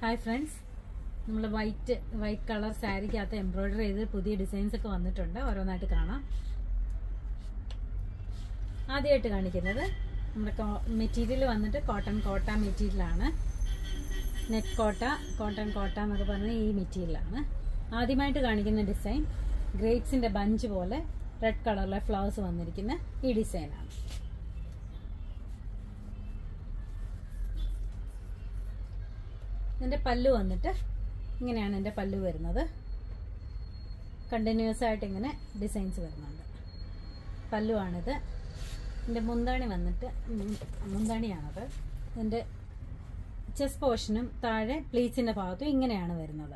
hi friends നമ്മൾ white white colour സാരിക്കകത്ത് embroidery ചെയ്ത് പുതിയ ഡിസൈൻസ് ഒക്കെ വന്നിട്ടുണ്ട് ഓരോന്നായിട്ട് കാണാം ആദ്യമായിട്ട് കാണിക്കുന്നത് നമ്മുടെ മെറ്റീരിയൽ വന്നിട്ട് കോട്ടൺ കോട്ട മെറ്റീരിയലാണ് നെറ്റ് കോട്ട കോട്ടൺ കോട്ട എന്നൊക്കെ പറഞ്ഞ ഈ മെറ്റീരിയലാണ് ആദ്യമായിട്ട് കാണിക്കുന്ന ഡിസൈൻ ഗ്രേപ്സിൻ്റെ ബഞ്ച് പോലെ റെഡ് കളറിലെ ഫ്ലവേഴ്സ് വന്നിരിക്കുന്ന ഈ ഡിസൈനാണ് ഇതിൻ്റെ പല്ലു വന്നിട്ട് ഇങ്ങനെയാണ് എൻ്റെ പല്ലു വരുന്നത് കണ്ടിന്യൂസ് ആയിട്ട് ഇങ്ങനെ ഡിസൈൻസ് വരുന്നുണ്ട് പല്ലുവാണിത് എൻ്റെ മുന്താണി വന്നിട്ട് മുന്താണിയാണത് ഇതിൻ്റെ ചെസ് പോർഷനും താഴെ പ്ലീറ്റ്സിൻ്റെ ഭാഗത്തും ഇങ്ങനെയാണ് വരുന്നത്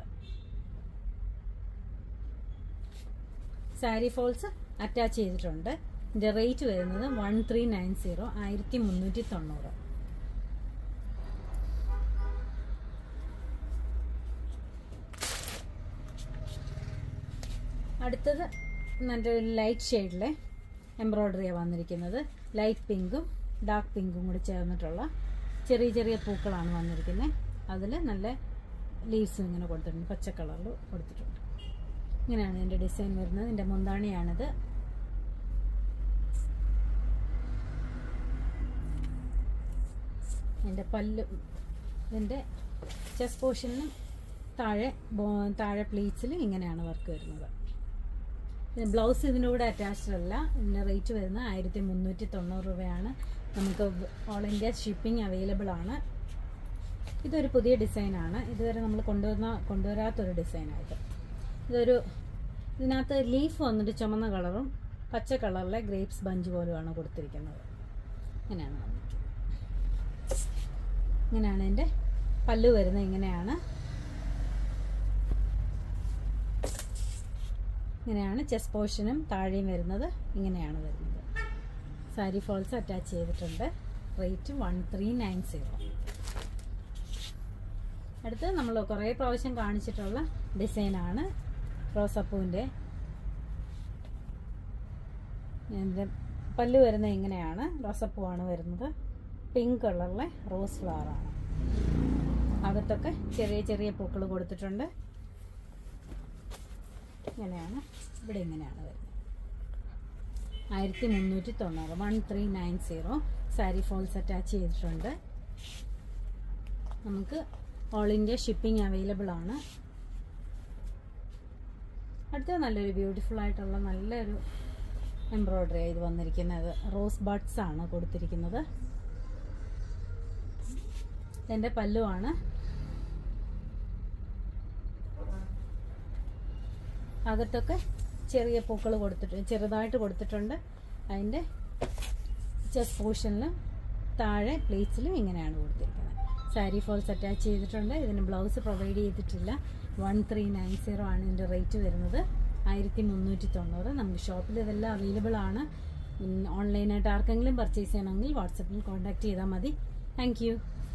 സാരി ഫോൾസ് അറ്റാച്ച് ചെയ്തിട്ടുണ്ട് ഇതിൻ്റെ റേറ്റ് വരുന്നത് വൺ ത്രീ നയൻ സീറോ ആയിരത്തി മുന്നൂറ്റി തൊണ്ണൂറ് അടുത്തത് നല്ലൊരു ലൈറ്റ് ഷെയ്ഡിലെ എംബ്രോയ്ഡറിയാണ് വന്നിരിക്കുന്നത് ലൈറ്റ് പിങ്കും ഡാർക്ക് പിങ്കും കൂടി ചേർന്നിട്ടുള്ള ചെറിയ ചെറിയ പൂക്കളാണ് വന്നിരിക്കുന്നത് അതിൽ നല്ല ലീവ്സും ഇങ്ങനെ കൊടുത്തിട്ടുണ്ട് പച്ച കളറിൽ കൊടുത്തിട്ടുണ്ട് ഇങ്ങനെയാണ് ഇതിൻ്റെ ഡിസൈൻ വരുന്നത് ഇതിൻ്റെ മുന്താണിയാണിത് എൻ്റെ പല്ല് ഇതിൻ്റെ ചെസ് പോർഷനിലും താഴെ താഴെ പ്ലീറ്റ്സിൽ ഇങ്ങനെയാണ് വർക്ക് വരുന്നത് ബ്ലൗസ് ഇതിൻ്റെ കൂടെ അറ്റാച്ച്ഡ് അല്ല ഇതിൻ്റെ റേറ്റ് വരുന്നത് ആയിരത്തി മുന്നൂറ്റി തൊണ്ണൂറ് രൂപയാണ് നമുക്ക് ഓൾ ഇന്ത്യ ഷിപ്പിംഗ് അവൈലബിൾ ആണ് ഇതൊരു പുതിയ ഡിസൈനാണ് ഇതുവരെ നമ്മൾ കൊണ്ടുവന്ന കൊണ്ടുവരാത്തൊരു ഡിസൈനായിട്ട് ഇതൊരു ഇതിനകത്ത് ലീഫ് വന്നിട്ട് ചുമന്ന കളറും പച്ച കളറിലെ ഗ്രേപ്സ് ബഞ്ച് പോലുമാണ് കൊടുത്തിരിക്കുന്നത് ഇങ്ങനെയാണ് വന്നിരിക്കുന്നത് ഇങ്ങനെയാണ് എൻ്റെ പല്ലു വരുന്നത് ഇങ്ങനെയാണ് ഇങ്ങനെയാണ് ചെസ് പോർഷനും താഴെയും വരുന്നത് ഇങ്ങനെയാണ് വരുന്നത് സാരി ഫോൾസ് അറ്റാച്ച് ചെയ്തിട്ടുണ്ട് rate one three nine zero അടുത്ത് നമ്മൾ കുറേ പ്രാവശ്യം കാണിച്ചിട്ടുള്ള ഡിസൈനാണ് റോസപ്പൂവിൻ്റെ എൻ്റെ പല്ല് വരുന്നത് ഇങ്ങനെയാണ് റോസപ്പൂവാണ് വരുന്നത് പിങ്ക് കളറിലെ റോസ് ഫ്ലവറാണ് അകത്തൊക്കെ ചെറിയ ചെറിയ പൂക്കൾ കൊടുത്തിട്ടുണ്ട് ഇങ്ങനെയാണ് ഇവിടെ ഇങ്ങനെയാണ് വരുന്നത് ആയിരത്തി മുന്നൂറ്റി തൊണ്ണൂറ് one three nine zero sari falls attach ചെയ്തിട്ടുണ്ട് നമുക്ക് ഓൾ ഇന്ത്യ ഷിപ്പിംഗ് അവൈലബിൾ ആണ് അടുത്ത നല്ലൊരു ബ്യൂട്ടിഫുൾ ആയിട്ടുള്ള നല്ലൊരു എംബ്രോയ്ഡറി ഇത് വന്നിരിക്കുന്നത് റോസ് ബഡ്സ് ആണ് കൊടുത്തിരിക്കുന്നത് എൻ്റെ പല്ലുവാണ് അകത്തൊക്കെ ചെറിയ പൂക്കൾ കൊടുത്തിട്ട് ചെറുതായിട്ട് കൊടുത്തിട്ടുണ്ട് അതിൻ്റെ ചെസ് പോർഷനിലും താഴെ പ്ലേറ്റ്സിലും ഇങ്ങനെയാണ് കൊടുത്തിരിക്കുന്നത് സാരി ഫോൾസ് അറ്റാച്ച് ചെയ്തിട്ടുണ്ട് ഇതിന് ബ്ലൗസ് പ്രൊവൈഡ് ചെയ്തിട്ടില്ല വൺ ത്രീ നയൻ സീറോ ആണ് ഇതിൻ്റെ റേറ്റ് വരുന്നത് ആയിരത്തി മുന്നൂറ്റി തൊണ്ണൂറ് നമുക്ക് ഷോപ്പിൽ ഇതെല്ലാം അവൈലബിൾ ആണ് ഓൺലൈനായിട്ട് ആർക്കെങ്കിലും പർച്ചേസ് ചെയ്യണമെങ്കിൽ വാട്സപ്പിൽ കോൺടാക്ട് ചെയ്താൽ മതി താങ്ക്